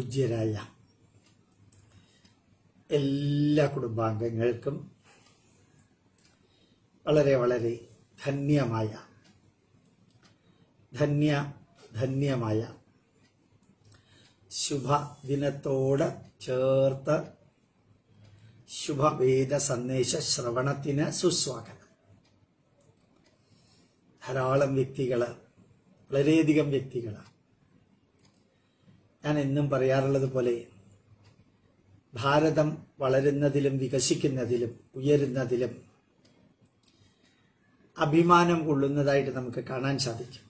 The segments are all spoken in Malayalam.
പൂജ്യരായ എല്ലാ കുടുംബാംഗങ്ങൾക്കും വളരെ വളരെ ധന്യമായ ധന്യ ധന്യമായ ശുഭദിനത്തോട് ചേർത്ത് ശുഭവേദ സന്ദേശ ശ്രവണത്തിന് സുസ്വാഗതം ധാരാളം വ്യക്തികൾ വളരെയധികം വ്യക്തികൾ ഞാൻ എന്നും പറയാറുള്ളത് പോലെ ഭാരതം വളരുന്നതിലും വികസിക്കുന്നതിലും ഉയരുന്നതിലും അഭിമാനം കൊള്ളുന്നതായിട്ട് നമുക്ക് കാണാൻ സാധിക്കും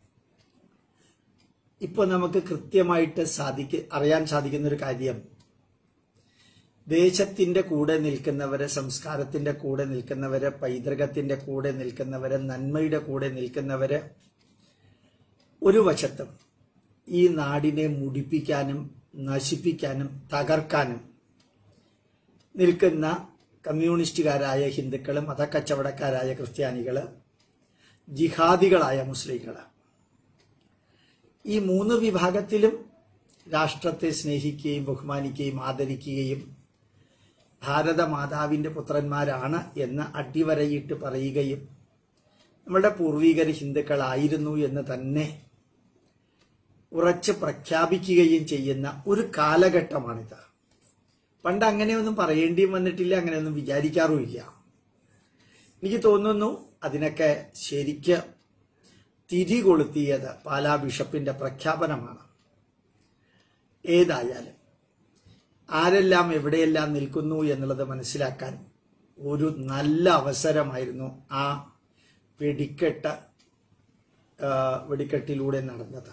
ഇപ്പോൾ നമുക്ക് കൃത്യമായിട്ട് സാധിക്ക അറിയാൻ സാധിക്കുന്ന ഒരു കാര്യം ദേശത്തിന്റെ കൂടെ നിൽക്കുന്നവര് സംസ്കാരത്തിന്റെ കൂടെ നിൽക്കുന്നവര് പൈതൃകത്തിന്റെ കൂടെ നിൽക്കുന്നവര് നന്മയുടെ കൂടെ നിൽക്കുന്നവര് ഒരു വശത്തും ഈ നാടിനെ മുടിപ്പിക്കാനും നശിപ്പിക്കാനും തകർക്കാനും നിൽക്കുന്ന കമ്മ്യൂണിസ്റ്റുകാരായ ഹിന്ദുക്കളും മതക്കച്ചവടക്കാരായ ക്രിസ്ത്യാനികള് ജിഹാദികളായ മുസ്ലിങ്ങള് ഈ മൂന്ന് വിഭാഗത്തിലും രാഷ്ട്രത്തെ സ്നേഹിക്കുകയും ബഹുമാനിക്കുകയും ആദരിക്കുകയും ഭാരതമാതാവിന്റെ പുത്രന്മാരാണ് എന്ന് അടിവരയിട്ട് പറയുകയും നമ്മളുടെ പൂർവികർ ഹിന്ദുക്കളായിരുന്നു എന്ന് തന്നെ ഉറച്ച് പ്രഖ്യാപിക്കുകയും ചെയ്യുന്ന ഒരു കാലഘട്ടമാണിത് പണ്ട് അങ്ങനെയൊന്നും പറയേണ്ടിയും വന്നിട്ടില്ല അങ്ങനെയൊന്നും വിചാരിക്കാറുമില്ല എനിക്ക് തോന്നുന്നു അതിനൊക്കെ ശരിക്ക് തിരി കൊളുത്തിയത് പാലാ ബിഷപ്പിന്റെ പ്രഖ്യാപനമാണ് ഏതായാലും ആരെല്ലാം എവിടെയെല്ലാം നിൽക്കുന്നു എന്നുള്ളത് മനസ്സിലാക്കാൻ ഒരു നല്ല അവസരമായിരുന്നു ആ വെടിക്കെട്ട് ആ, വെടിക്കെട്ടിലൂടെ നടന്നത്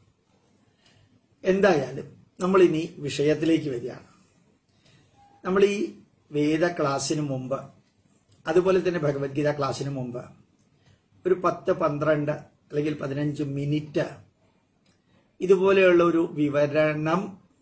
എന്തായാലും നമ്മളിനി വിഷയത്തിലേക്ക് വരികയാണ് നമ്മൾ ഈ വേദ ക്ലാസ്സിന് മുമ്പ് അതുപോലെ തന്നെ ഭഗവത്ഗീത ക്ലാസ്സിന് മുമ്പ് ഒരു പത്ത് പന്ത്രണ്ട് അല്ലെങ്കിൽ പതിനഞ്ച് മിനിറ്റ് ഇതുപോലെയുള്ള ഒരു വിവരണം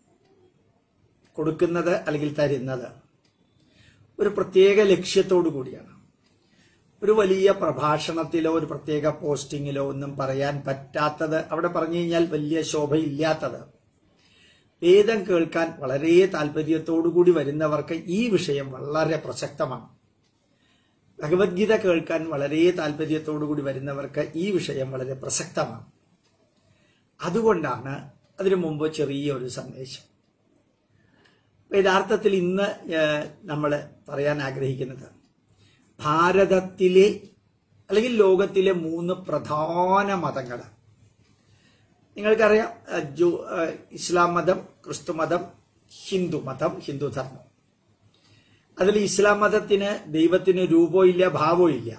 കൊടുക്കുന്നത് അല്ലെങ്കിൽ തരുന്നത് ഒരു പ്രത്യേക ലക്ഷ്യത്തോടു കൂടിയാണ് ഒരു വലിയ പ്രഭാഷണത്തിലോ ഒരു പ്രത്യേക പോസ്റ്റിങ്ങിലോ ഒന്നും പറയാൻ പറ്റാത്തത് അവിടെ പറഞ്ഞു കഴിഞ്ഞാൽ വലിയ ശോഭയില്ലാത്തത് വേദം കേൾക്കാൻ വളരെ താല്പര്യത്തോടു കൂടി വരുന്നവർക്ക് ഈ വിഷയം വളരെ പ്രസക്തമാണ് ഭഗവത്ഗീത കേൾക്കാൻ വളരെ താല്പര്യത്തോടു കൂടി വരുന്നവർക്ക് ഈ വിഷയം വളരെ പ്രസക്തമാണ് അതുകൊണ്ടാണ് അതിനു മുമ്പ് ചെറിയൊരു സന്ദേശം അപ്പൊ യഥാർത്ഥത്തിൽ ഇന്ന് നമ്മൾ പറയാൻ ആഗ്രഹിക്കുന്നത് ഭാരതത്തിലെ അല്ലെങ്കിൽ ലോകത്തിലെ മൂന്ന് പ്രധാന മതങ്ങൾ നിങ്ങൾക്കറിയാം അഹ് ജോ അഹ് ഇസ്ലാം മതം ക്രിസ്തു മതം ഹിന്ദു മതം ഹിന്ദു ധർമ്മം അതിൽ ഇസ്ലാം മതത്തിന് ദൈവത്തിന് രൂപവും ഇല്ല ഭാവവും ഇല്ല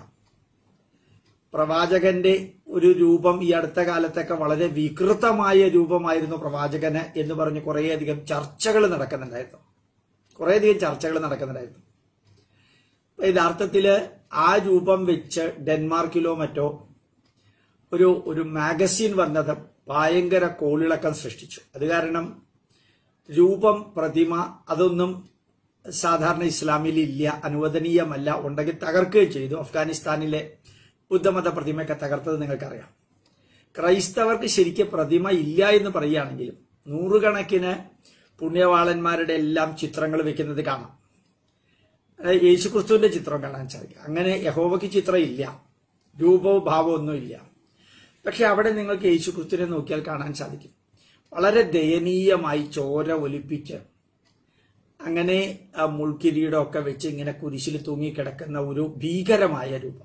പ്രവാചകന്റെ ഒരു രൂപം ഈ അടുത്ത കാലത്തൊക്കെ വളരെ വികൃതമായ രൂപമായിരുന്നു പ്രവാചകന് എന്ന് പറഞ്ഞ് കുറേയധികം ചർച്ചകൾ നടക്കുന്നുണ്ടായിരുന്നു കുറേയധികം ചർച്ചകൾ നടക്കുന്നുണ്ടായിരുന്നു അപ്പൊ യഥാർത്ഥത്തില് ആ രൂപം വെച്ച് ഡെൻമാർക്കിലോ മറ്റോ ഒരു ഒരു മാഗസിൻ വന്നത് ഭയങ്കര കോളിളക്കം സൃഷ്ടിച്ചു അത് കാരണം രൂപം പ്രതിമ അതൊന്നും സാധാരണ ഇസ്ലാമിൽ ഇല്ല അനുവദനീയമല്ല ഉണ്ടെങ്കിൽ തകർക്കുകയും ചെയ്തു അഫ്ഗാനിസ്ഥാനിലെ ബുദ്ധമത പ്രതിമയൊക്കെ തകർത്തത് നിങ്ങൾക്കറിയാം ക്രൈസ്തവർക്ക് ശരിക്കും പ്രതിമ ഇല്ല എന്ന് പറയുകയാണെങ്കിലും നൂറുകണക്കിന് പുണ്യവാളന്മാരുടെ എല്ലാം ചിത്രങ്ങൾ വെക്കുന്നത് കാണാം അതായത് യേശുക്രിസ്തുവിന്റെ ചിത്രം കാണാൻ സാധിക്കും അങ്ങനെ യഹോവയ്ക്ക് ചിത്രം ഇല്ല രൂപവും ഭാവവും ഒന്നും ഇല്ല പക്ഷെ അവിടെ നിങ്ങൾക്ക് യേശുക്രിസ്തുവിനെ നോക്കിയാൽ കാണാൻ സാധിക്കും വളരെ ദയനീയമായി ചോര ഒലിപ്പിച്ച് അങ്ങനെ ആ മുൾക്കിരീടമൊക്കെ വെച്ച് ഇങ്ങനെ കുരിശിൽ തൂങ്ങിക്കിടക്കുന്ന ഒരു ഭീകരമായ രൂപം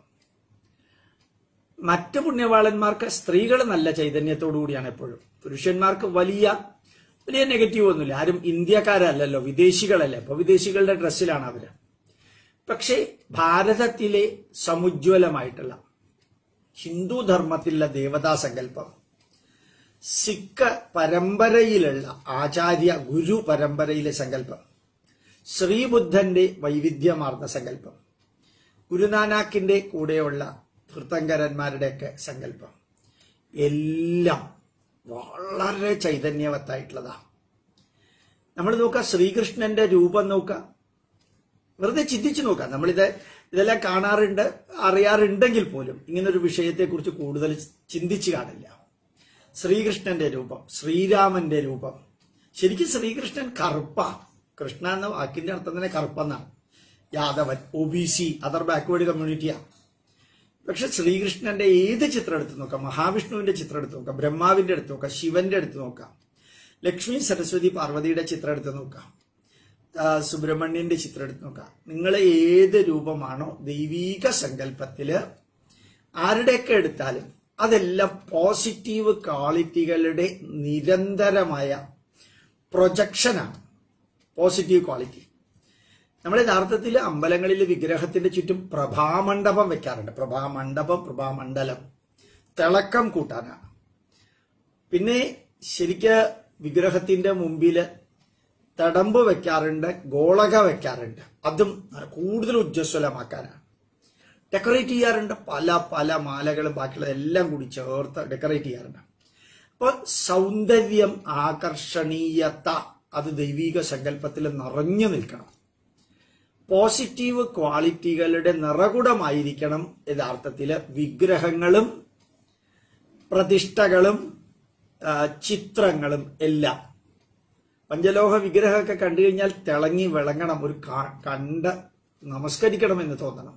മറ്റ് പുണ്യവാളന്മാർക്ക് സ്ത്രീകൾ നല്ല ചൈതന്യത്തോടു കൂടിയാണ് എപ്പോഴും പുരുഷന്മാർക്ക് വലിയ വലിയ നെഗറ്റീവ് ഒന്നുമില്ല ആരും ഇന്ത്യക്കാരല്ലല്ലോ വിദേശികളല്ലേ അപ്പൊ വിദേശികളുടെ ഡ്രസ്സിലാണ് അവര് പക്ഷേ ഭാരതത്തിലെ സമുജ്വലമായിട്ടുള്ള ഹിന്ദു ധർമ്മത്തിലുള്ള ദേവതാ സങ്കല്പം സിഖ് പരമ്പരയിലുള്ള ആചാര്യ ഗുരു പരമ്പരയിലെ സങ്കല്പം ശ്രീബുദ്ധന്റെ വൈവിധ്യമാർന്ന സങ്കല്പം ഗുരുനാനാക്കിന്റെ കൂടെയുള്ള തീർത്ഥങ്കരന്മാരുടെയൊക്കെ സങ്കല്പം എല്ലാം വളരെ ചൈതന്യവത്തായിട്ടുള്ളതാ നമ്മൾ നോക്കുക ശ്രീകൃഷ്ണന്റെ രൂപം നോക്കുക വെറുതെ ചിന്തിച്ചു നോക്കാം നമ്മളിത് ഇതെല്ലാം കാണാറുണ്ട് അറിയാറുണ്ടെങ്കിൽ പോലും ഇങ്ങനൊരു വിഷയത്തെക്കുറിച്ച് കൂടുതൽ ചിന്തിച്ചു കാണില്ല ശ്രീകൃഷ്ണന്റെ രൂപം ശ്രീരാമന്റെ രൂപം ശരിക്കും ശ്രീകൃഷ്ണൻ കറുപ്പ കൃഷ്ണ എന്ന വാക്കിന്റെ അർത്ഥം തന്നെ കറുപ്പെന്നാണ് യാദവൻ O B C other backward കമ്മ്യൂണിറ്റിയാണ് പക്ഷെ ശ്രീകൃഷ്ണന്റെ ഏത് ചിത്രം എടുത്ത് നോക്കാം മഹാവിഷ്ണുവിന്റെ ചിത്രം എടുത്ത് നോക്കാം ബ്രഹ്മാവിന്റെ എടുത്ത് നോക്കാം ശിവന്റെ എടുത്ത് നോക്കാം ലക്ഷ്മി സരസ്വതി പാർവതിയുടെ ചിത്രം എടുത്ത് നോക്കാം ആ, സുബ്രഹ്മണ്യന്റെ ചിത്രം എടുത്ത് നോക്കാം നിങ്ങൾ ഏത് രൂപമാണോ ദൈവീക സങ്കല്പത്തില് ആരുടെയൊക്കെ എടുത്താലും അതെല്ലാം പോസിറ്റീവ് ക്വാളിറ്റികളുടെ നിരന്തരമായ പ്രൊജക്ഷനാണ് പോസിറ്റീവ് ക്വാളിറ്റി നമ്മൾ യഥാർത്ഥത്തിൽ അമ്പലങ്ങളിൽ വിഗ്രഹത്തിന്റെ ചുറ്റും പ്രഭാമണ്ഡപം വെക്കാറുണ്ട് പ്രഭാമണ്ഡപം പ്രഭാമണ്ഡലം തിളക്കം കൂട്ടാനാണ് പിന്നെ ശരിക്ക് വിഗ്രഹത്തിന്റെ മുമ്പിൽ തടമ്പ് വെക്കാറുണ്ട് ഗോളക വെക്കാറുണ്ട് അതും കൂടുതൽ ഉജ്ജ്വലമാക്കാനാണ് ഡെക്കറേറ്റ് ചെയ്യാറുണ്ട് പല പല മാലകളും ബാക്കിയുള്ള എല്ലാം കൂടി ചേർത്ത് ഡെക്കറേറ്റ് ചെയ്യാറുണ്ട് അപ്പോൾ സൗന്ദര്യം ആകർഷണീയത അത് ദൈവിക സങ്കല്പത്തിൽ നിറഞ്ഞു നിൽക്കണം പോസിറ്റീവ് ക്വാളിറ്റികളുടെ നിറകുടമായിരിക്കണം യഥാർത്ഥത്തിൽ വിഗ്രഹങ്ങളും പ്രതിഷ്ഠകളും ആ, ചിത്രങ്ങളും എല്ലാം പഞ്ചലോഹ വിഗ്രഹമൊക്കെ കണ്ടു കഴിഞ്ഞാൽ തിളങ്ങി വിളങ്ങണം ഒരു കാ- കണ്ട് നമസ്കരിക്കണം എന്ന് തോന്നണം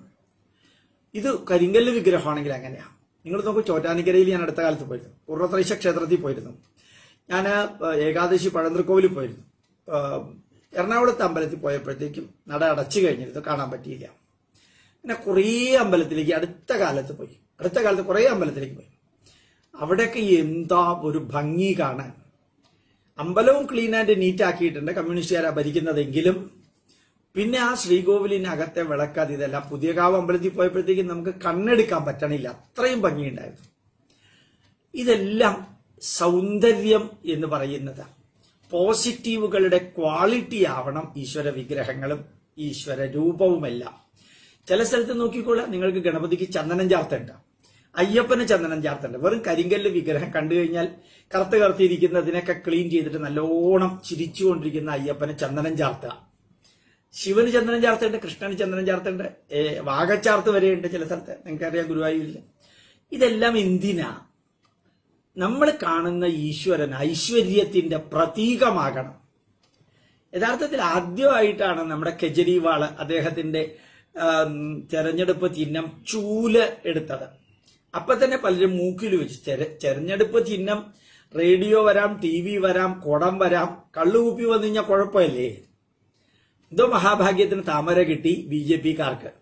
ഇത് കരിങ്കല്ല് വിഗ്രഹമാണെങ്കിൽ അങ്ങനെയാ നിങ്ങൾ നോക്കൂ ചോറ്റാനിക്കരയിൽ ഞാൻ അടുത്ത കാലത്ത് പോയിരുന്നു പൂർവ്വത്രൈശ ക്ഷേത്രത്തിൽ പോയിരുന്നു ഞാൻ ഏകാദശി പഴന്തൃക്കോവിലിൽ പോയിരുന്നു ആ, എറണാകുളത്ത് അമ്പലത്തിൽ പോയപ്പോഴത്തേക്കും നട അടച്ചു കഴിഞ്ഞിരുന്നു കാണാൻ പറ്റിയില്ല പിന്നെ കുറേ അമ്പലത്തിലേക്ക് അടുത്ത കാലത്ത് പോയി അടുത്ത കാലത്ത് കുറേ അമ്പലത്തിലേക്ക് പോയി അവിടെയൊക്കെ എന്താ ഒരു ഭംഗി കാണാൻ അമ്പലവും ക്ലീൻ ആൻഡ് നീറ്റ് ആക്കിയിട്ടുണ്ട് കമ്മ്യൂണിസ്റ്റുകാരാ ഭരിക്കുന്നതെങ്കിലും പിന്നെ ആ ശ്രീകോവിലിനകത്തെ വിളക്കാത് ഇതെല്ലാം പുതിയകാവ് അമ്പലത്തിൽ പോയപ്പോഴത്തേക്കും നമുക്ക് കണ്ണെടുക്കാൻ പറ്റണില്ല അത്രയും ഭംഗിയുണ്ടായിരുന്നു ഇതെല്ലാം സൗന്ദര്യം എന്ന് പറയുന്നത് പോസിറ്റീവുകളുടെ ക്വാളിറ്റി ആവണം ഈശ്വര വിഗ്രഹങ്ങളും ഈശ്വര രൂപവുമെല്ലാം ചില സ്ഥലത്ത് നോക്കിക്കോളാം നിങ്ങൾക്ക് ഗണപതിക്ക് ചന്ദനം ചാർത്തുണ്ട് അയ്യപ്പന് ചന്ദനം ചാർത്തുണ്ട് വെറും കരിങ്കല്ല് വിഗ്രഹം കണ്ടു കഴിഞ്ഞാൽ കറുത്ത് കറുത്തിരിക്കുന്നതിനൊക്കെ ക്ലീൻ ചെയ്തിട്ട് നല്ലോണം ചിരിച്ചുകൊണ്ടിരിക്കുന്ന അയ്യപ്പന് ചന്ദനം ചാർത്തുക ശിവന് ചന്ദനം ചാർത്തുണ്ട് കൃഷ്ണന് ചന്ദനം ചാർത്തുണ്ട് ഏ, വാഗച്ചാർത്ത് വരെയുണ്ട് ചില സ്ഥലത്ത് നിങ്ങൾക്കറിയാം ഗുരുവായൂരിൽ ഇതെല്ലാം എന്തിനാ നമ്മൾ കാണുന്ന ഈശ്വരൻ ഐശ്വര്യത്തിന്റെ പ്രതീകമാകണം യഥാർത്ഥത്തിൽ ആദ്യമായിട്ടാണ് നമ്മുടെ കെജ്രിവാള് അദ്ദേഹത്തിന്റെ ആം, തെരഞ്ഞെടുപ്പ് ചിഹ്നം ചൂല് എടുത്തത് അപ്പൊ തന്നെ പലരും മൂക്കിൽ വെച്ച് തെര- തെരഞ്ഞെടുപ്പ് ചിഹ്നം റേഡിയോ വരാം ടി വി വരാം കുടം വരാം കള്ളുകുപ്പി വന്നു കഴിഞ്ഞാൽ കുഴപ്പമില്ലേ എന്തോ മഹാഭാഗ്യത്തിന് താമര കിട്ടി ബി ജെ പിക്കാർക്ക്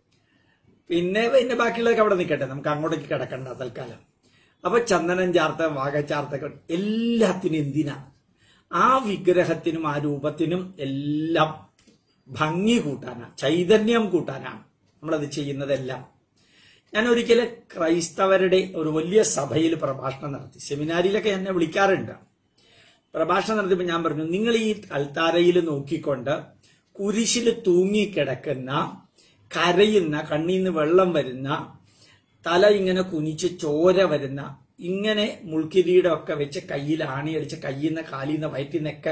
പിന്നെ പിന്നെ ബാക്കിയുള്ളതൊക്കെ അവിടെ നിൽക്കട്ടെ നമുക്ക് അങ്ങോട്ടേക്ക് കിടക്കണ്ട തൽക്കാലം അപ്പൊ ചന്ദനം ചാർത്ത വാഗച്ചാർത്ത എല്ലാത്തിനും എന്തിനാ ആ വിഗ്രഹത്തിനും ആ രൂപത്തിനും എല്ലാം ഭംഗി കൂട്ടാനാണ് ചൈതന്യം കൂട്ടാനാണ് നമ്മളത് ചെയ്യുന്നതെല്ലാം ഞാൻ ഒരിക്കലും ക്രൈസ്തവരുടെ ഒരു വലിയ സഭയിൽ പ്രഭാഷണം നടത്തി സെമിനാരിയിലൊക്കെ എന്നെ വിളിക്കാറുണ്ട് പ്രഭാഷണം നടത്തിയപ്പോൾ ഞാൻ പറഞ്ഞു നിങ്ങൾ ഈ അൽത്താരയിൽ നോക്കിക്കൊണ്ട് കുരിശിൽ തൂങ്ങിക്കിടക്കുന്ന കരയുന്ന കണ്ണിൽ നിന്ന് വെള്ളം വരുന്ന തല ഇങ്ങനെ കുനിച്ച് ചോര വരുന്ന ഇങ്ങനെ മുൾക്കിരീടമൊക്കെ വെച്ച് കയ്യിൽ ആണിയടിച്ച് കയ്യിൽ നിന്ന് കാലിൽ നിന്ന് വയറ്റിൽ നിന്നൊക്കെ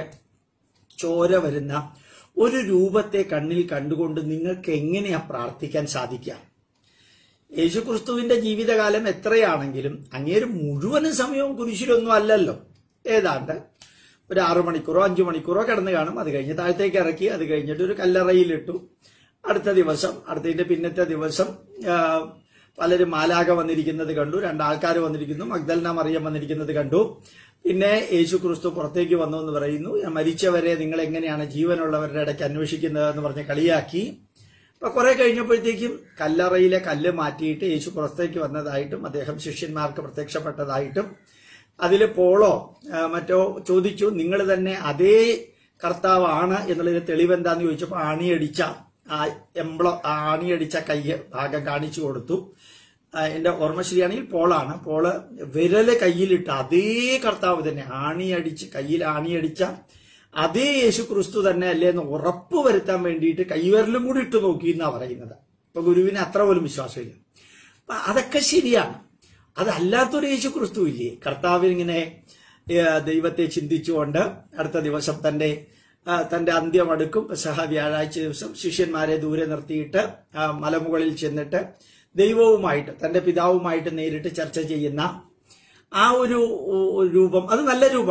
ചോര വരുന്ന ഒരു രൂപത്തെ കണ്ണിൽ കണ്ടുകൊണ്ട് നിങ്ങൾക്ക് എങ്ങനെയാ പ്രാർത്ഥിക്കാൻ സാധിക്കുക യേശുക്രിസ്തുവിന്റെ ജീവിതകാലം എത്രയാണെങ്കിലും അങ്ങേര് മുഴുവനും സമയവും കുരിശിലൊന്നും അല്ലല്ലോ ഏതാണ്ട് ഒരു ആറു മണിക്കൂറോ അഞ്ചു മണിക്കൂറോ കിടന്ന് കാണും അത് കഴിഞ്ഞ് താഴത്തേക്ക് ഇറക്കി അത് കഴിഞ്ഞിട്ട് ഒരു കല്ലറയിലിട്ടു അടുത്ത ദിവസം അടുത്തതിന്റെ പിന്നത്തെ ദിവസം ആ, പലരും മാലാക വന്നിരിക്കുന്നത് കണ്ടു രണ്ടാൾക്കാർ വന്നിരിക്കുന്നു മഗ്ദൽന മറിയം വന്നിരിക്കുന്നത് കണ്ടു പിന്നെ യേശു ക്രിസ്തു പുറത്തേക്ക് വന്നു എന്ന് പറയുന്നു മരിച്ചവരെ നിങ്ങൾ എങ്ങനെയാണ് ജീവനുള്ളവരുടെ ഇടയ്ക്ക് അന്വേഷിക്കുന്നത് എന്ന് പറഞ്ഞ് കളിയാക്കി അപ്പൊ കുറെ കഴിഞ്ഞപ്പോഴത്തേക്കും കല്ലറയിലെ കല്ല് മാറ്റിയിട്ട് യേശു പുറത്തേക്ക് വന്നതായിട്ടും അദ്ദേഹം ശിഷ്യന്മാർക്ക് പ്രത്യക്ഷപ്പെട്ടതായിട്ടും അതിൽ പോളോ ആ, മറ്റോ ചോദിച്ചു നിങ്ങൾ തന്നെ അതേ കർത്താവാണ് എന്നുള്ളതിന് തെളിവെന്താന്ന് ചോദിച്ചപ്പോൾ ആണിയടിച്ച ആ എംബ്ലോ ആ ആണിയടിച്ച കൈ ഭാഗം കാണിച്ചു കൊടുത്തു ആ, എന്റെ ഓർമ്മ ശരിയാണെങ്കിൽ പോളാണ് പോള് വിരല് കയ്യിലിട്ട് അതേ കർത്താവ് തന്നെ ആണിയടിച്ച് കയ്യിൽ ആണിയടിച്ച അതേ യേശു ക്രിസ്തു തന്നെ അല്ലേ എന്ന് ഉറപ്പ് വരുത്താൻ വേണ്ടിയിട്ട് കൈവിരലും കൂടി ഇട്ട് നോക്കി എന്നാ പറയുന്നത് ഇപ്പൊ ഗുരുവിന് അത്ര പോലും വിശ്വാസമില്ല അപ്പൊ അതൊക്കെ ശരിയാണ് അതല്ലാത്തൊരു യേശു ക്രിസ്തു ഇല്ലേ കർത്താവിനിങ്ങനെ ഏ, ദൈവത്തെ ചിന്തിച്ചുകൊണ്ട് അടുത്ത ദിവസം തന്റെ ആ, തന്റെ അന്ത്യം അടുക്കും സഹ വ്യാഴാഴ്ച ദിവസം ശിഷ്യന്മാരെ ദൂരെ നിർത്തിയിട്ട് ആ, മലമുകളിൽ ചെന്നിട്ട് ദൈവവുമായിട്ട് തന്റെ പിതാവുമായിട്ട് നേരിട്ട് ചർച്ച ചെയ്യുന്ന ആ ഒരു ഉ, രൂപം അത് നല്ല രൂപമാണ്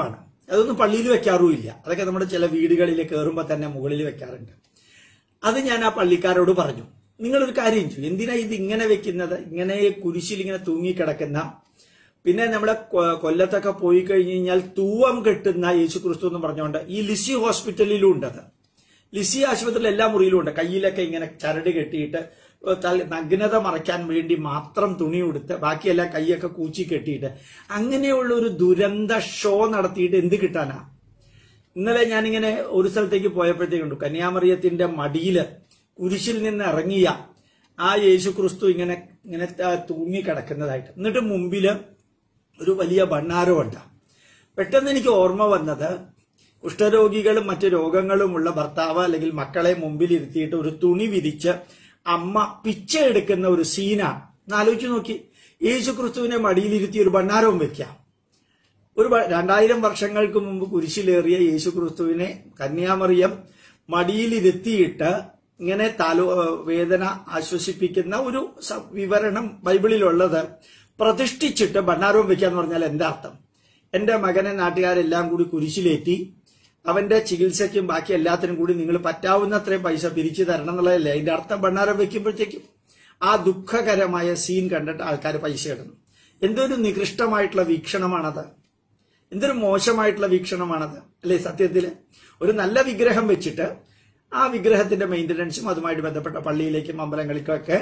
അതൊന്നും പള്ളിയിൽ വെക്കാറുമില്ല അതൊക്കെ നമ്മുടെ ചില വീടുകളിൽ കയറുമ്പോൾ തന്നെ മുകളിൽ വെക്കാറുണ്ട് അത് ഞാൻ ആ പള്ളിക്കാരോട് പറഞ്ഞു നിങ്ങളൊരു കാര്യം ചെയ്യും എന്തിനാ ഇത് ഇങ്ങനെ വെക്കുന്നത് ഇങ്ങനെ കുരിശിൽ ഇങ്ങനെ തൂങ്ങിക്കിടക്കുന്ന പിന്നെ നമ്മുടെ കൊ- കൊല്ലത്തൊക്കെ പോയി കഴിഞ്ഞ് കഴിഞ്ഞാൽ തൂവം കെട്ടുന്ന യേശു ക്രിസ്തു എന്ന് പറഞ്ഞുകൊണ്ട് ഈ ലിസി ഹോസ്പിറ്റലിലും ഉണ്ടത് ലിസി ആശുപത്രിയിൽ എല്ലാ മുറിയിലും ഉണ്ട് കയ്യിലൊക്കെ ഇങ്ങനെ ചരട് കെട്ടിയിട്ട് തല- നഗ്നത മറയ്ക്കാൻ വേണ്ടി മാത്രം തുണി ഉടുത്ത് ബാക്കിയെല്ലാം കൈയൊക്കെ കൂച്ചി കെട്ടിയിട്ട് അങ്ങനെയുള്ള ഒരു ദുരന്ത ഷോ നടത്തിയിട്ട് എന്ത് കിട്ടാനാ ഇന്നലെ ഞാനിങ്ങനെ ഒരു സ്ഥലത്തേക്ക് പോയപ്പോഴത്തേക്കുണ്ട് കന്യാമറിയത്തിന്റെ മടിയില് കുരിശിൽ നിന്ന് ഇറങ്ങിയ ആ യേശു ക്രിസ്തു ഇങ്ങനെ ഇങ്ങനെ ത- തൂങ്ങിക്കിടക്കുന്നതായിട്ട് എന്നിട്ട് മുമ്പില് ഒരു വലിയ ഭണ്ണാരമുണ്ട് പെട്ടെന്ന് എനിക്ക് ഓർമ്മ വന്നത് കുഷ്ഠരോഗികളും മറ്റു രോഗങ്ങളുമുള്ള ഭർത്താവ് അല്ലെങ്കിൽ മക്കളെ മുമ്പിൽ ഇരുത്തിയിട്ട് ഒരു തുണി വിരിച്ച് അമ്മ പിച്ച എടുക്കുന്ന ഒരു സീനാണ് ഒന്ന് ആലോചിച്ച് നോക്കി യേശു ക്രിസ്തുവിനെ മടിയിലിരുത്തി ഒരു ഭണ്ണാരവും വെക്കാം ഒരു വ- രണ്ടായിരം വർഷങ്ങൾക്ക് മുമ്പ് കുരിശിലേറിയ യേശു ക്രിസ്തുവിനെ കന്യാമറിയം മടിയിലിരുത്തിയിട്ട് ഇങ്ങനെ തലോ വേദന ആശ്വസിപ്പിക്കുന്ന ഒരു സ- വിവരണം ബൈബിളിലുള്ളത് പ്രതിഷ്ഠിച്ചിട്ട് ഭണ്ണാരവും വെക്കാന്ന് പറഞ്ഞാൽ എന്താ അർത്ഥം എന്റെ മകനെ നാട്ടുകാരെല്ലാം കൂടി കുരിശിലേറ്റി അവന്റെ ചികിത്സയ്ക്കും ബാക്കി എല്ലാത്തിനും കൂടി നിങ്ങൾ പറ്റാവുന്നത്രയും പൈസ പിരിച്ചു തരണം എന്നുള്ളതല്ലേ അതിന്റെ അർത്ഥം ഭണ്ണാരം വെക്കുമ്പോഴത്തേക്കും ആ ദുഃഖകരമായ സീൻ കണ്ടിട്ട് ആൾക്കാർ പൈസ ഇടുന്നു എന്തൊരു നികൃഷ്ടമായിട്ടുള്ള വീക്ഷണമാണത് എന്തൊരു മോശമായിട്ടുള്ള വീക്ഷണമാണത് അല്ലേ സത്യത്തില് ഒരു നല്ല വിഗ്രഹം വെച്ചിട്ട് ആ വിഗ്രഹത്തിന്റെ മെയിന്റനൻസും അതുമായിട്ട് ബന്ധപ്പെട്ട പള്ളിയിലേക്കും അമ്പലങ്ങളിലേക്കൊക്കെ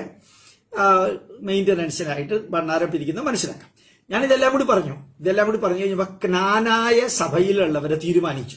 മെയിന്റനൻസിനായിട്ട് ഭണ്ണാരം പിരിക്കുന്നത് മനസ്സിലാക്കാം ഞാൻ ഇതെല്ലാം കൂടി പറഞ്ഞു ഇതെല്ലാം കൂടി പറഞ്ഞു കഴിഞ്ഞപ്പോൾ ജ്ഞാനായ സഭയിലുള്ളവരെ തീരുമാനിച്ചു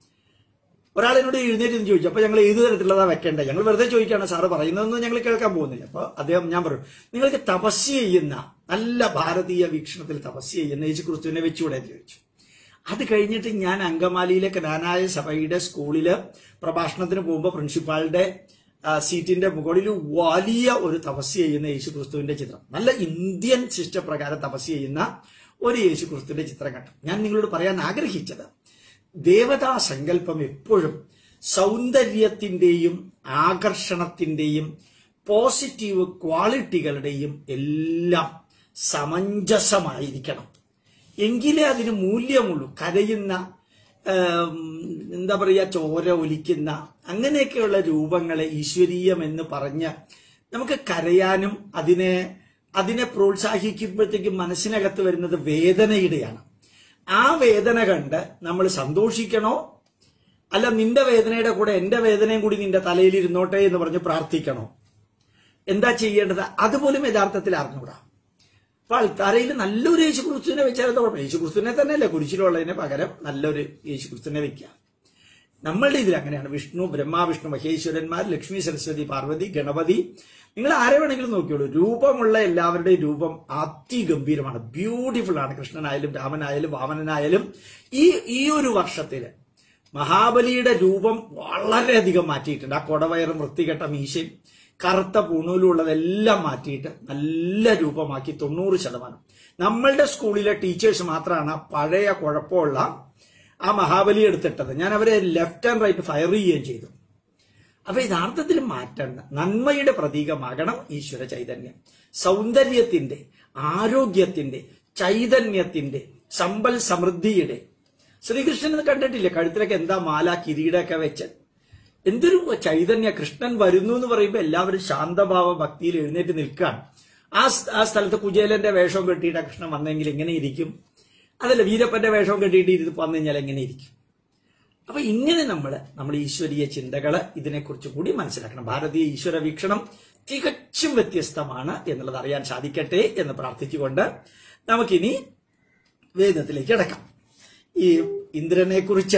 ഒരാൾ എന്നോട് എഴുന്നേറ്റ് നിന്ന് ചോദിച്ചു അപ്പൊ ഞങ്ങൾ ഏത് തരത്തിലുള്ളതാ വെക്കേണ്ടത് ഞങ്ങൾ വെറുതെ ചോദിക്കുകയാണ് സാറ് പറയുന്നതൊന്നും ഞങ്ങൾ കേൾക്കാൻ പോകുന്നില്ല അപ്പൊ അദ്ദേഹം ഞാൻ പറഞ്ഞു നിങ്ങൾക്ക് തപസ് ചെയ്യുന്ന നല്ല ഭാരതീയ വീക്ഷണത്തിൽ തപസ് ചെയ്യുന്ന യേശു ക്രിസ്തുവിനെ വെച്ചുകൂടെ എന്ന് ചോദിച്ചു അത് കഴിഞ്ഞിട്ട് ഞാൻ അങ്കമാലിയിലെ ജ്ഞാനായ സഭയുടെ സ്കൂളില് പ്രഭാഷണത്തിന് പോകുമ്പോൾ പ്രിൻസിപ്പാളുടെ ആ, സീറ്റിന്റെ മുകളിൽ വലിയ ഒരു തപസ് ചെയ്യുന്ന യേശു ക്രിസ്തുവിന്റെ ചിത്രം നല്ല ഇന്ത്യൻ സിസ്റ്റം പ്രകാരം തപസ് ചെയ്യുന്ന ഒരു യേശു ക്രിസ്തുവിന്റെ ചിത്രം കണ്ടു ഞാൻ നിങ്ങളോട് പറയാൻ ആഗ്രഹിച്ചത് ദേവതാ സങ്കല്പം എപ്പോഴും സൗന്ദര്യത്തിന്റെയും ആകർഷണത്തിന്റെയും പോസിറ്റീവ് ക്വാളിറ്റികളുടെയും എല്ലാം സമഞ്ജസമായിരിക്കണം എങ്കിലേ അതിന് മൂല്യമുള്ളൂ കരയുന്ന ആം, എന്താ പറയുക ചോര ഒലിക്കുന്ന അങ്ങനെയൊക്കെയുള്ള രൂപങ്ങളെ ഈശ്വരീയം എന്ന് പറഞ്ഞ് നമുക്ക് കരയാനും അതിനെ അതിനെ പ്രോത്സാഹിക്കുമ്പോഴത്തേക്കും മനസ്സിനകത്ത് വരുന്നത് വേദനയുടെയാണ് ആ വേദന കണ്ട് നമ്മൾ സന്തോഷിക്കണോ അല്ല നിന്റെ വേദനയുടെ കൂടെ എന്റെ വേദനയും കൂടി നിന്റെ തലയിൽ ഇരുന്നോട്ടെ എന്ന് പറഞ്ഞ് പ്രാർത്ഥിക്കണോ എന്താ ചെയ്യേണ്ടത് അതുപോലും യഥാർത്ഥത്തിൽ അറിഞ്ഞൂടാ അപ്പൊ അൾത്താരയിൽ നല്ലൊരു യേശു ക്രിസ്തുവിനെ വെച്ചാൽ എന്താ കുഴപ്പം യേശു ക്രിസ്തുവിനെ തന്നെയല്ലേ കുരിശിലുള്ളതിന് പകരം നല്ലൊരു യേശു ക്രിസ്തുവിനെ വെക്കുക നമ്മളുടെ ഇതിൽ അങ്ങനെയാണ് വിഷ്ണു ബ്രഹ്മ വിഷ്ണു മഹേശ്വരന്മാർ ലക്ഷ്മി സരസ്വതി പാർവതി ഗണപതി നിങ്ങൾ ആരെ വേണമെങ്കിലും നോക്കിയോളൂ രൂപമുള്ള എല്ലാവരുടെയും രൂപം അതിഗംഭീരമാണ് ബ്യൂട്ടിഫുൾ ആണ് കൃഷ്ണനായാലും രാമനായാലും വാമനനായാലും ഈ ഈ ഒരു വർഷത്തില് മഹാബലിയുടെ രൂപം വളരെയധികം മാറ്റിയിട്ടുണ്ട് ആ കൊടവയറും വൃത്തികെട്ട മീശയും കറുത്ത പൂണൂലുള്ളതെല്ലാം മാറ്റിയിട്ട് നല്ല രൂപമാക്കി തൊണ്ണൂറ് ശതമാനം നമ്മളുടെ സ്കൂളിലെ ടീച്ചേഴ്സ് മാത്രമാണ് പഴയ കുഴപ്പമുള്ള ആ മഹാബലി എടുത്തിട്ടത് ഞാൻ അവരെ ലെഫ്റ്റ് ആൻഡ് റൈറ്റ് ഫയർ ചെയ്യുകയും ചെയ്തു അപ്പൊ യഥാർത്ഥത്തിൽ മാറ്റണ്ട നന്മയുടെ പ്രതീകമാകണം ഈശ്വര ചൈതന്യം സൗന്ദര്യത്തിന്റെ ആരോഗ്യത്തിന്റെ ചൈതന്യത്തിന്റെ സമ്പൽ സമൃദ്ധിയുടെ ശ്രീകൃഷ്ണൻ ഇത് കണ്ടിട്ടില്ലേ കഴുത്തിലൊക്കെ എന്താ മാല കിരീടമൊക്കെ വെച്ച് എന്തൊരു ചൈതന്യ കൃഷ്ണൻ വരുന്നു എന്ന് പറയുമ്പോൾ എല്ലാവരും ശാന്തഭാവ ഭക്തിയിൽ എഴുന്നേറ്റ് നിൽക്കുകയാണ് ആ സ്- ആ സ്ഥലത്ത് കുചേലന്റെ വേഷവും കെട്ടിയിട്ട് ആ കൃഷ്ണൻ വന്നെങ്കിൽ എങ്ങനെ ഇരിക്കും അതല്ല വീരപ്പന്റെ വേഷവും കെട്ടിയിട്ട് ഇരുന്ന് വന്നു കഴിഞ്ഞാൽ എങ്ങനെ ഇരിക്കും അപ്പൊ ഇങ്ങനെ നമ്മൾ നമ്മുടെ ഈശ്വരീയ ചിന്തകള് ഇതിനെക്കുറിച്ച് കൂടി മനസ്സിലാക്കണം ഭാരതീയ ഈശ്വര വീക്ഷണം തികച്ചും വ്യത്യസ്തമാണ് എന്നുള്ളത് അറിയാൻ സാധിക്കട്ടെ എന്ന് പ്രാർത്ഥിച്ചുകൊണ്ട് നമുക്കിനി വേദത്തിലേക്ക് കിടക്കാം ഈ ഇന്ദ്രനെ കുറിച്ച്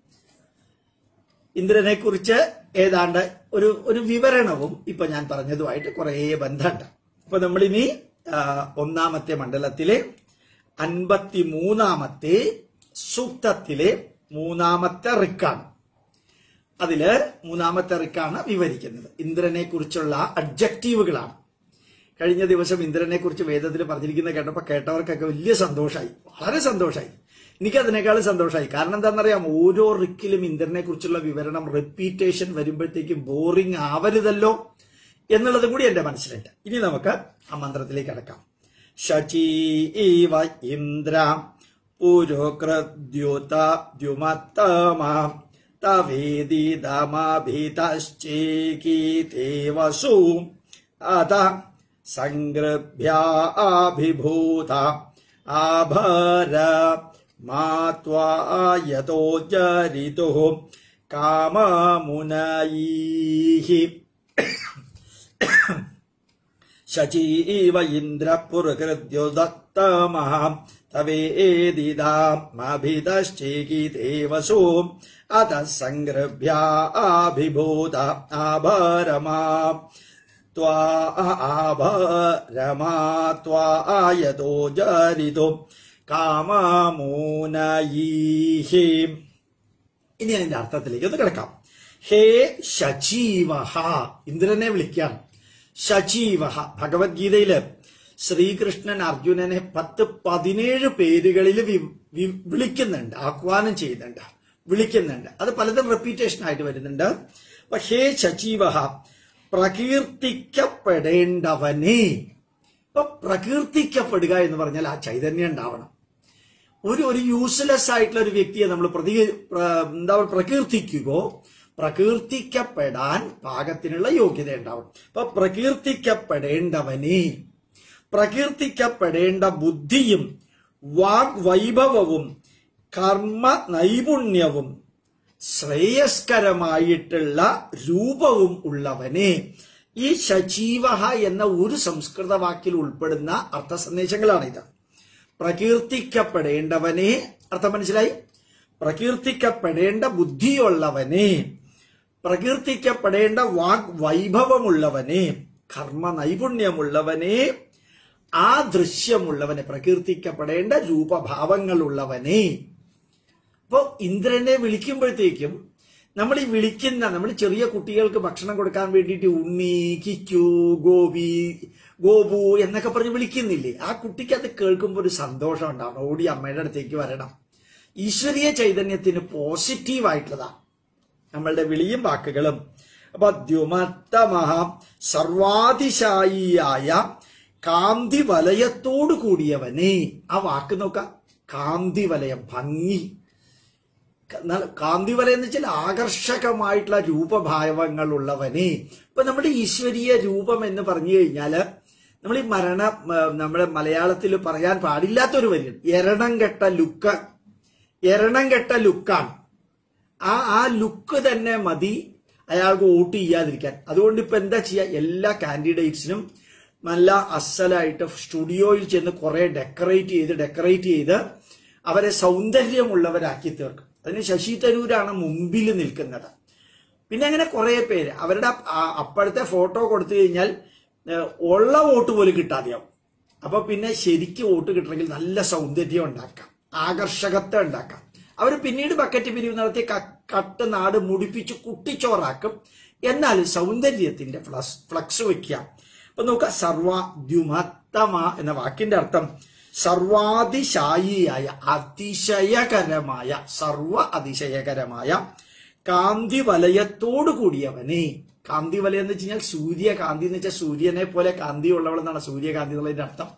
ഇന്ദ്രനെ കുറിച്ച് ഏതാണ്ട് ഒരു ഒരു വിവരണവും ഇപ്പൊ ഞാൻ പറഞ്ഞതുമായിട്ട് കുറേ ബന്ധമുണ്ട് അപ്പൊ നമ്മളിനി ആ, ഒന്നാമത്തെ മണ്ഡലത്തിലെ അൻപത്തി മൂന്നാമത്തെ സൂക്തത്തിലെ മൂന്നാമത്തെ റിക്കാണ് അതില് മൂന്നാമത്തെ റിക്കാണ് വിവരിക്കുന്നത് ഇന്ദ്രനെ കുറിച്ചുള്ള അഡ്ജക്റ്റീവുകളാണ് കഴിഞ്ഞ ദിവസം ഇന്ദ്രനെ കുറിച്ച് വേദത്തിൽ പറഞ്ഞിരിക്കുന്ന കേട്ടപ്പോ കേട്ടവർക്കൊക്കെ വലിയ സന്തോഷമായി വളരെ സന്തോഷമായി എനിക്ക് അതിനേക്കാളും സന്തോഷമായി കാരണം എന്താണെന്നറിയാം ഓരോ റിക്കിലും ഇന്ദ്രനെ കുറിച്ചുള്ള വിവരണം റിപ്പീറ്റേഷൻ വരുമ്പോഴത്തേക്കും ബോറിംഗ് ആവരുതല്ലോ എന്നുള്ളത് കൂടി എന്റെ മനസ്സിലുണ്ട് ഇനി നമുക്ക് ആ മന്ത്രത്തിലേക്ക് അടക്കാം ശചീവ ഇന്ദ്ര പുരുകൃദ്യുത ദ്യുമത്തമാം തവേദിതമഭിതശ്ചേകീതേവസു അത സംഗ്രഭ്യാഭിഭൂത ആഭര മാത്വായതോ ജരിതു കാമമുനൈः ശചീവ ഇന്ദ്രപുരകൃദ്യുദത്തമഹാം തവേദിതാമഭിതശ്ചേകിദേവസോ അത സംഗ്രഭ്യാഭിഭൂത ആഭരമാ त्वा आभरमा त्वायतो जरितो കാമമൂനയീഹി ഇനി അതിന്റെ അർത്ഥത്തിലേക്ക് ഒന്ന് കിടക്കാം ഹേ ശചീവഹ ഇന്ദ്രനെ വിളിക്കാം ശചീവഹ ഭഗവത്ഗീതയില് ശ്രീകൃഷ്ണൻ അർജുനനെ പത്ത് പതിനേഴ് പേരുകളിൽ വി- വി- വിളിക്കുന്നുണ്ട് ആഹ്വാനം ചെയ്യുന്നുണ്ട് വിളിക്കുന്നുണ്ട് അത് പലതും റെപ്പീറ്റേഷൻ ആയിട്ട് വരുന്നുണ്ട് അപ്പൊ ഹേ ശചീവഹ പ്രകീർത്തിക്കപ്പെടേണ്ടവനെ ഇപ്പൊ പ്രകീർത്തിക്കപ്പെടുക എന്ന് പറഞ്ഞാൽ ആ ചൈതന്യം ഉണ്ടാവണം ഒരു ഒരു യൂസ്ലെസ് ആയിട്ടുള്ള ഒരു വ്യക്തിയെ നമ്മൾ പ്രതി പ്ര- എന്താ പറയുക പ്രകീർത്തിക്കുകയോ പ്രകീർത്തിക്കപ്പെടാൻ പാകത്തിനുള്ള യോഗ്യത ഉണ്ടാവണം അപ്പൊ പ്രകീർത്തിക്കപ്പെടേണ്ടവനെ പ്രകീർത്തിക്കപ്പെടേണ്ട ബുദ്ധിയും വാഗ് വൈഭവവും കർമ്മ നൈപുണ്യവും ശ്രേയസ്കരമായിട്ടുള്ള രൂപവും ഉള്ളവനെ ഈ ശചീവഹ എന്ന ഒരു സംസ്കൃത വാക്കിൽ ഉൾപ്പെടുന്ന അർത്ഥ സന്ദേശങ്ങളാണിത് പ്രകീർത്തിക്കപ്പെടേണ്ടവനെ അർത്ഥം മനസ്സിലായി പ്രകീർത്തിക്കപ്പെടേണ്ട ബുദ്ധിയുള്ളവനെ പ്രകീർത്തിക്കപ്പെടേണ്ട വാഗ് വൈഭവമുള്ളവനെ കർമ്മ നൈപുണ്യമുള്ളവനെ ആ ദൃശ്യമുള്ളവനെ പ്രകീർത്തിക്കപ്പെടേണ്ട രൂപഭാവങ്ങളുള്ളവനെ അപ്പോ ഇന്ദ്രനെ വിളിക്കുമ്പോഴത്തേക്കും നമ്മൾ ഈ വിളിക്കുന്ന നമ്മൾ ചെറിയ കുട്ടികൾക്ക് ഭക്ഷണം കൊടുക്കാൻ വേണ്ടിയിട്ട് ഉണ്ണി കിച്ചു ഗോപി ഗോപു എന്നൊക്കെ പറഞ്ഞ് വിളിക്കുന്നില്ലേ ആ കുട്ടിക്ക് അത് കേൾക്കുമ്പോൾ ഒരു സന്തോഷം ഉണ്ടാവണം ഓടി അമ്മയുടെ അടുത്തേക്ക് വരണം ഈശ്വരീയ ചൈതന്യത്തിന് പോസിറ്റീവ് ആയിട്ടുള്ളതാണ് നമ്മളുടെ വിളിയും വാക്കുകളും അപ്പൊ ദ്യുമത്തമഹ സർവാതിശായിയായ കാന്തി വലയത്തോടു കൂടിയവനെ ആ വാക്ക് നോക്കാം കാന്തി വലയം ഭംഗി ക- കാന്തിവലയം എന്ന് വെച്ചാൽ ആകർഷകമായിട്ടുള്ള രൂപഭാവങ്ങൾ ഉള്ളവനെ ഇപ്പൊ നമ്മുടെ ഈശ്വരീയ രൂപം എന്ന് പറഞ്ഞു കഴിഞ്ഞാല് നമ്മൾ ഈ മരണ മ- നമ്മുടെ മലയാളത്തിൽ പറയാൻ പാടില്ലാത്തൊരു വരികയാണ് എരണം കെട്ട ലുക്ക് എരണം കെട്ട ലുക്കാണ് ആ ആ ലുക്ക് തന്നെ മതി അയാൾക്ക് വോട്ട് ചെയ്യാതിരിക്കാൻ അതുകൊണ്ട് ഇപ്പൊ എന്താ ചെയ്യുക എല്ലാ കാൻഡിഡേറ്റ്സിനും നല്ല അസലായിട്ട് സ്റ്റുഡിയോയിൽ ചെന്ന് കുറെ ഡെക്കറേറ്റ് ചെയ്ത് ഡെക്കറേറ്റ് ചെയ്ത് അവരെ സൗന്ദര്യമുള്ളവരാക്കി തീർക്കും അതിന് ശശി തരൂരാണ് മുമ്പിൽ നിൽക്കുന്നത് പിന്നെ അങ്ങനെ കുറെ പേര് അവരുടെ ആ- അപ്പോഴത്തെ ഫോട്ടോ കൊടുത്തു കഴിഞ്ഞാൽ ഏഹ്, ഉള്ള വോട്ട് പോലും കിട്ടാതെയാവും അപ്പൊ പിന്നെ ശരിക്ക് വോട്ട് കിട്ടണമെങ്കിൽ നല്ല സൗന്ദര്യം ഉണ്ടാക്കാം ആകർഷകത്വം ഉണ്ടാക്കാം അവർ പിന്നീട് ബക്കറ്റ് പിരിവ് നടത്തി ക- കട്ട് നാട് മുടിപ്പിച്ച് കുട്ടിച്ചോറാക്കും എന്നാൽ സൗന്ദര്യത്തിന്റെ ഫ്ലക്സ് ഫ്ലക്സ് വെക്കാം അപ്പൊ നോക്കുക സർവാദ്യുമത്തമ എന്ന വാക്കിന്റെ അർത്ഥം സർവാതിശായിയായ അതിശയകരമായ സർവ അതിശയകരമായ കാന്തി വലയത്തോടു കൂടിയവനെ കാന്തി വലയം എന്ന് വെച്ച് കഴിഞ്ഞാൽ സൂര്യകാന്തി എന്ന് വെച്ചാൽ സൂര്യനെ പോലെ കാന്തി ഉള്ളവൾ എന്നാണ് സൂര്യകാന്തി എന്നുള്ളതിന്റെ അർത്ഥം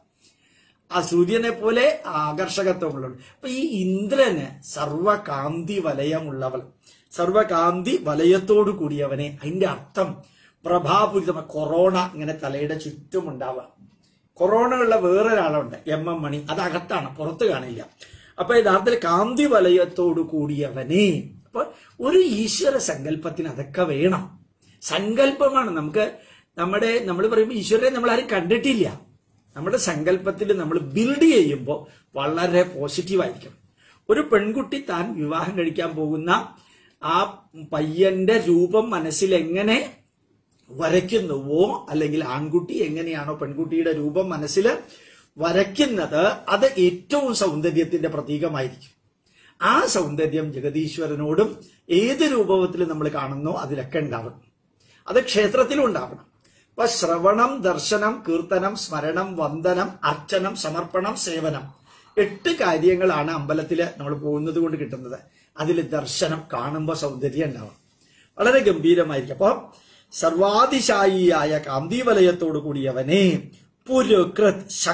ആ സൂര്യനെ പോലെ ആകർഷകത്വമുള്ളവൾ അപ്പൊ ഈ ഇന്ദ്രന് സർവകാന്തി വലയമുള്ളവൾ സർവകാന്തി വലയത്തോടു കൂടിയവനെ അതിന്റെ അർത്ഥം പ്രഭാപൂരിതമായ കൊറോണ ഇങ്ങനെ തലയുടെ ചുറ്റും ഉണ്ടാവുക കൊറോണ ഉള്ള വേറൊരാളുണ്ട് എം എം മണി അത് അകത്താണ് പുറത്ത് കാണില്ല അപ്പൊ യഥാർത്ഥത്തിൽ കാന്തി വലയത്തോടു കൂടിയവനെ അപ്പൊ ഒരു ഈശ്വര സങ്കല്പത്തിന് അതൊക്കെ വേണം സങ്കല്പമാണ് നമുക്ക് നമ്മുടെ നമ്മൾ പറയുമ്പോൾ ഈശ്വരനെ നമ്മൾ ആരും കണ്ടിട്ടില്ല നമ്മുടെ സങ്കല്പത്തിൽ നമ്മൾ ബിൽഡ് ചെയ്യുമ്പോൾ വളരെ പോസിറ്റീവ് ആയിരിക്കും ഒരു പെൺകുട്ടി താൻ വിവാഹം കഴിക്കാൻ പോകുന്ന ആ പയ്യന്റെ രൂപം മനസ്സിൽ എങ്ങനെ വരയ്ക്കുന്നുവോ അല്ലെങ്കിൽ ആൺകുട്ടി എങ്ങനെയാണോ പെൺകുട്ടിയുടെ രൂപം മനസ്സിൽ വരയ്ക്കുന്നത് അത് ഏറ്റവും സൗന്ദര്യത്തിന്റെ പ്രതീകമായിരിക്കും ആ സൗന്ദര്യം ജഗതീശ്വരനോടും ഏത് രൂപത്തിൽ നമ്മൾ കാണുന്നോ അതിലൊക്കെ ഉണ്ടാവണം അത് ക്ഷേത്രത്തിലും ഉണ്ടാവണം അപ്പൊ ശ്രവണം ദർശനം കീർത്തനം സ്മരണം വന്ദനം അർച്ചനം സമർപ്പണം സേവനം എട്ട് കാര്യങ്ങളാണ് അമ്പലത്തിൽ നമ്മൾ പോകുന്നത് കൊണ്ട് കിട്ടുന്നത് അതിൽ ദർശനം കാണുമ്പോൾ സൗന്ദര്യം ഉണ്ടാവും വളരെ ഗംഭീരമായിരിക്കും അപ്പൊ സർവാതിശായിയായ കാന്തിവലയത്തോടു കൂടിയവനെ പുരുകൃത് ശക്ത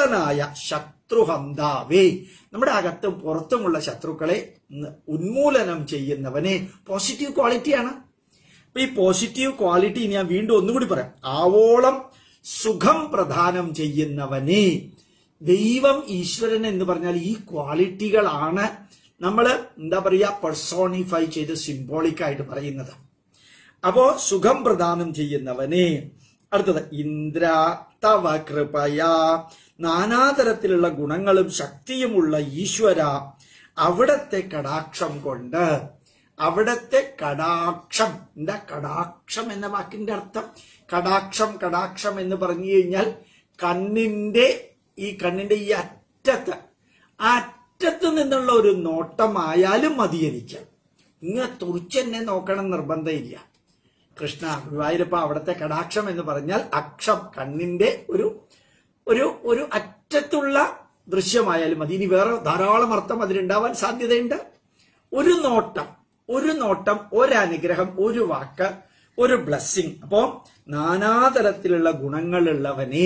ശക്തനായ ശത്രുഹന്താവേ നമ്മുടെ അകത്തും പുറത്തുമുള്ള ശത്രുക്കളെ ന- ഉന്മൂലനം ചെയ്യുന്നവനെ പോസിറ്റീവ് ക്വാളിറ്റിയാണ് അപ്പൊ ഈ പോസിറ്റീവ് ക്വാളിറ്റി ഞാൻ വീണ്ടും ഒന്നുകൂടി പറയാം ആവോളം സുഖം പ്രദാനം ചെയ്യുന്നവനെ ദൈവം ഈശ്വരൻ എന്ന് പറഞ്ഞാൽ ഈ ക്വാളിറ്റികളാണ് നമ്മൾ എന്താ പറയുക പെർസോണിഫൈ ചെയ്ത് സിംബോളിക് ആയിട്ട് പറയുന്നത് അപ്പോ സുഖം പ്രദാനം ചെയ്യുന്നവനെ അടുത്തത് ഇന്ദ്ര തവ കൃപയാ നാനാതരത്തിലുള്ള ഗുണങ്ങളും ശക്തിയുമുള്ള ഈശ്വര അവിടത്തെ കടാക്ഷം കൊണ്ട് അവിടത്തെ കടാക്ഷം എന്താ കടാക്ഷം എന്ന വാക്കിന്റെ അർത്ഥം കടാക്ഷം കടാക്ഷം എന്ന് പറഞ്ഞു കഴിഞ്ഞാൽ കണ്ണിന്റെ ഈ കണ്ണിന്റെ ഈ അറ്റത്ത് ആ അറ്റത്ത് നിന്നുള്ള ഒരു നോട്ടമായാലും മതി എനിക്ക് ഇങ്ങനെ തുറിച്ചെന്നെ നോക്കണം നിർബന്ധമില്ല കൃഷ്ണ ഗുരുവായൂരപ്പ അവിടുത്തെ കടാക്ഷം എന്ന് പറഞ്ഞാൽ അക്ഷം കണ്ണിന്റെ ഒരു ഒരു ഒരു അറ്റത്തുള്ള ദൃശ്യമായാലും മതി ഇനി വേറെ ധാരാളം അർത്ഥം അതിലുണ്ടാവാൻ സാധ്യതയുണ്ട് ഒരു നോട്ടം ഒരു നോട്ടം ഒരനുഗ്രഹം ഒരു വാക്ക് ഒരു ബ്ലസ്സിങ് അപ്പോ നാനാതരത്തിലുള്ള ഗുണങ്ങളുള്ളവനെ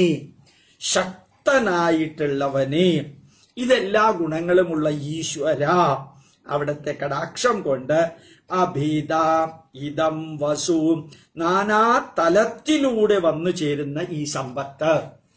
ശക്തനായിട്ടുള്ളവനെ ഇതെല്ലാ ഗുണങ്ങളുമുള്ള ഈശ്വര അവിടത്തെ കടാക്ഷം കൊണ്ട് അഭീത ഇതം വസു നാനാ തലത്തിലൂടെ വന്നു ചേരുന്ന ഈ സമ്പത്ത്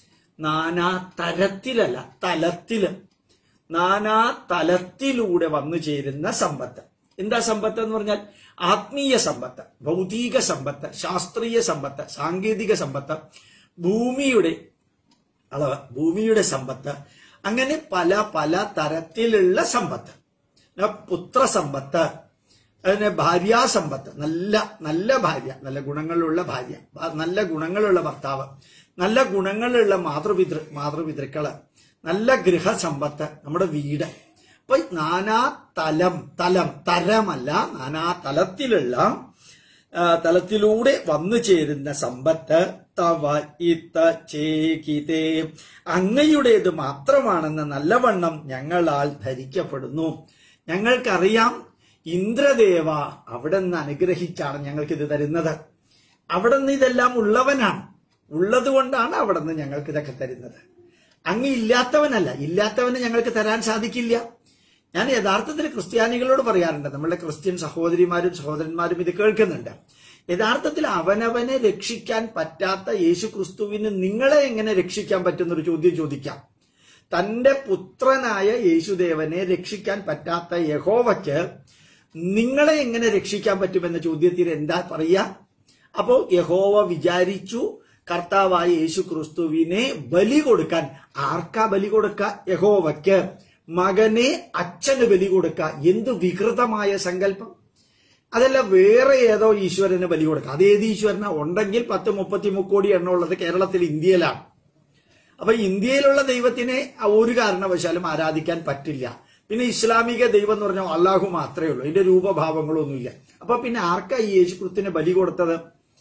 നാനാ തരത്തിലല്ല തലത്തില് നാനാ തലത്തിലൂടെ വന്നു ചേരുന്ന സമ്പത്ത് എന്താ സമ്പത്ത് എന്ന് പറഞ്ഞാൽ ആത്മീയ സമ്പത്ത് ഭൗതിക സമ്പത്ത് ശാസ്ത്രീയ സമ്പത്ത് സാങ്കേതിക സമ്പത്ത് ഭൂമിയുടെ അളവ് ഭൂമിയുടെ സമ്പത്ത് അങ്ങനെ പല പല തരത്തിലുള്ള സമ്പത്ത് പിന്നെ പുത്രസമ്പത്ത് അതിന് ഭാര്യാസമ്പത്ത് നല്ല നല്ല ഭാര്യ നല്ല ഗുണങ്ങളുള്ള ഭാര്യ ഭ- നല്ല ഗുണങ്ങളുള്ള ഭർത്താവ് നല്ല ഗുണങ്ങളുള്ള മാതൃപിതൃ മാതൃപിതൃക്കള് നല്ല ഗൃഹസമ്പത്ത് നമ്മുടെ വീട് അപ്പൊ നാനാ തലം തലം തരമല്ല നാനാ തലത്തിലുള്ള ആ, തലത്തിലൂടെ വന്നു ചേരുന്ന സമ്പത്ത് തവ ഇത്ത ചേകിതേ അങ്ങയുടേത് മാത്രമാണെന്ന് നല്ലവണ്ണം ഞങ്ങളാൽ ധരിക്കപ്പെടുന്നു ഞങ്ങൾക്കറിയാം ഇന്ദ്രദേവ അവിടെ നിന്ന് അനുഗ്രഹിച്ചാണ് ഞങ്ങൾക്ക് ഇത് തരുന്നത് അവിടെ നിന്ന് ഇതെല്ലാം ഉള്ളവനാണ് ഉള്ളത് കൊണ്ടാണ് അവിടെ നിന്ന് ഞങ്ങൾക്ക് ഇതൊക്കെ തരുന്നത് അങ്ങ് ഇല്ലാത്തവനല്ല ഇല്ലാത്തവന് ഞങ്ങൾക്ക് തരാൻ സാധിക്കില്ല ഞാൻ യഥാർത്ഥത്തിൽ ക്രിസ്ത്യാനികളോട് പറയാറുണ്ട് നമ്മളുടെ ക്രിസ്ത്യൻ സഹോദരിമാരും സഹോദരന്മാരും ഇത് കേൾക്കുന്നുണ്ട് യഥാർത്ഥത്തിൽ അവനവനെ രക്ഷിക്കാൻ പറ്റാത്ത യേശു ക്രിസ്തുവിന് നിങ്ങളെ എങ്ങനെ രക്ഷിക്കാൻ പറ്റുന്നൊരു ചോദ്യം ചോദിക്കാം തന്റെ പുത്രനായ യേശുദേവനെ രക്ഷിക്കാൻ പറ്റാത്ത യഹോവയ്ക്ക് നിങ്ങളെ എങ്ങനെ രക്ഷിക്കാൻ പറ്റുമെന്ന ചോദ്യത്തിന് എന്താ പറയാ അപ്പോ യഹോവ വിചാരിച്ചു കർത്താവായ യേശു ക്രിസ്തുവിനെ ബലി കൊടുക്കാൻ ആർക്കാ ബലി കൊടുക്ക യഹോവയ്ക്ക് മകനെ അച്ഛന് ബലി കൊടുക്ക എന്ത് വികൃതമായ സങ്കല്പം അതല്ല വേറെ ഏതോ ഈശ്വരന് ബലി കൊടുക്കുക അത് ഏത് ഈശ്വരനാ ഉണ്ടെങ്കിൽ പത്ത് മുപ്പത്തി മുക്കോടി എണ്ണം ഉള്ളത് കേരളത്തിൽ ഇന്ത്യയിലാണ് അപ്പൊ ഇന്ത്യയിലുള്ള ദൈവത്തിനെ ഒരു കാരണവശാലും ആരാധിക്കാൻ പറ്റില്ല പിന്നെ ഇസ്ലാമിക ദൈവം എന്ന് പറഞ്ഞാൽ അള്ളാഹു മാത്രമേ ഉള്ളൂ ഇതിന്റെ രൂപഭാവങ്ങളൊന്നുമില്ല അപ്പൊ പിന്നെ ആർക്കാ ഈ യേശുക്രിസ്തുവിന് ബലി കൊടുത്തത്